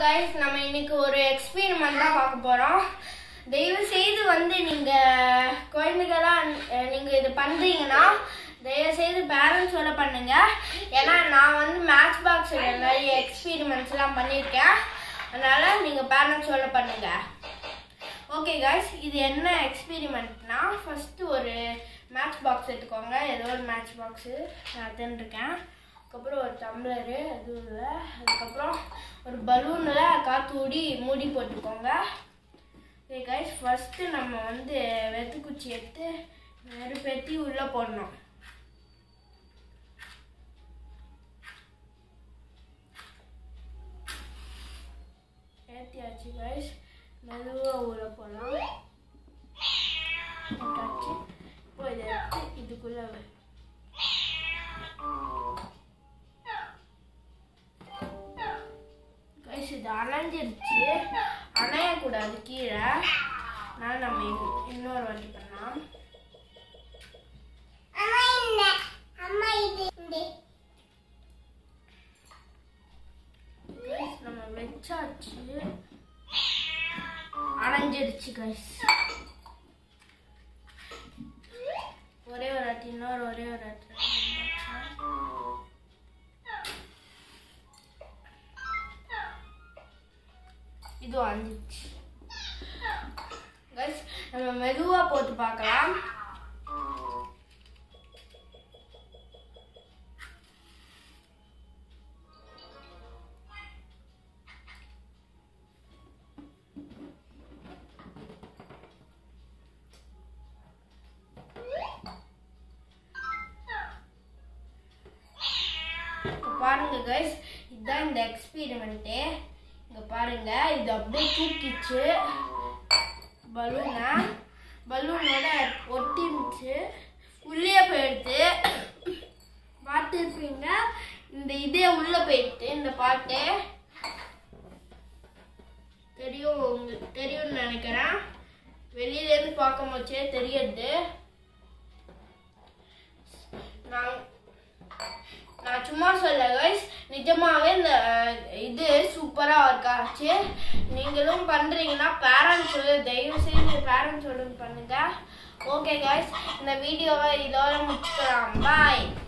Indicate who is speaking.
Speaker 1: guys நம்ம இன்னைக்கு ஒரு எக்ஸ்பெரிமெண்ட் தான் பார்க்க போறோம் தயவு செய்து வந்து நீங்க குழந்தைகளா அஹ், நீங்க இது பண்றீங்கன்னா தயவு செய்து பேரண்ட்ஸோட பண்ணுங்க ஏன்னா நான் வந்து மேட்ச் பாக்ஸ் நிறைய எக்ஸ்பெரிமெண்ட்ஸ் எல்லாம் பண்ணியிருக்கேன் அதனால நீங்க பேரண்ட்ஸோட பண்ணுங்க ஓகே guys இது என்ன எக்ஸ்பெரிமெண்ட்னா ஃபர்ஸ்ட் ஒரு மேட்ச் பாக்ஸ் எடுத்துக்கோங்க ஏதோ ஒரு மேட்ச் பாக்ஸு நான் தின்னுருக்கேன் அதுக்கப்புறம் ஒரு டம்ளரு அது இல்லை அதுக்கப்புறம் ஒரு பலூனில் காற்று ஊடி மூடி போட்டுக்கோங்க ஓகே கைஸ் ஃபஸ்ட்டு நம்ம வந்து வெத்துக்குச்சி எடுத்து நெருப்பேற்றி உள்ளே போடணும் ஏற்றியாச்சு கைஸ் மெதுவாக உள்ள போகலாம் போட்டாச்சு இப்போ இதை எடுத்து இதுக்குள்ளே வை கைஸ் இது அணைஞ்சிருச்சு அணையக்கூடாது கீழே நான் நம்ம இது இன்னொரு வாட்டி பண்ணலாம் Guys, நம்ம வச்சாச்சு அணைஞ்சிருச்சு கைஸ் ஒரே ஒரு வாட்டி இன்னொரு ஒரே ஒரு வாட்டி இது வந்துச்சு கைஸ் நம்ம மெதுவா போட்டு பார்க்கலாம் இப்ப பாருங்க கைஸ் இதுதான் இந்த எக்ஸ்பெரிமெண்ட்டு இங்க பாருங்க இது அப்படியே தூக்கிச்சு பலூனை பலூனோட ஒட்டிருந்துச்சு உள்ளே போயிடுத்து பார்த்துருப்பீங்க இந்த இதே உள்ள போயிடுத்து இந்த பாட்டு தெரியும் உங்களுக்கு தெரியும்னு நினைக்கிறேன் வெளியில இருந்து பார்க்கும் போச்சே தெரியுது நான் நான் சும்மா சொல்ல கைஸ் நிஜமாவே இந்த அஹ், இது சூப்பரா ஒர்க் ஆச்சு நீங்களும் பண்றீங்கன்னா பேரண்ட்ஸோட தயவு செய்து பேரண்ட்ஸோட பண்ணுங்க ஓகே கைஸ் இந்த வீடியோவை இதோட முடிச்சுக்கலாம் பாய்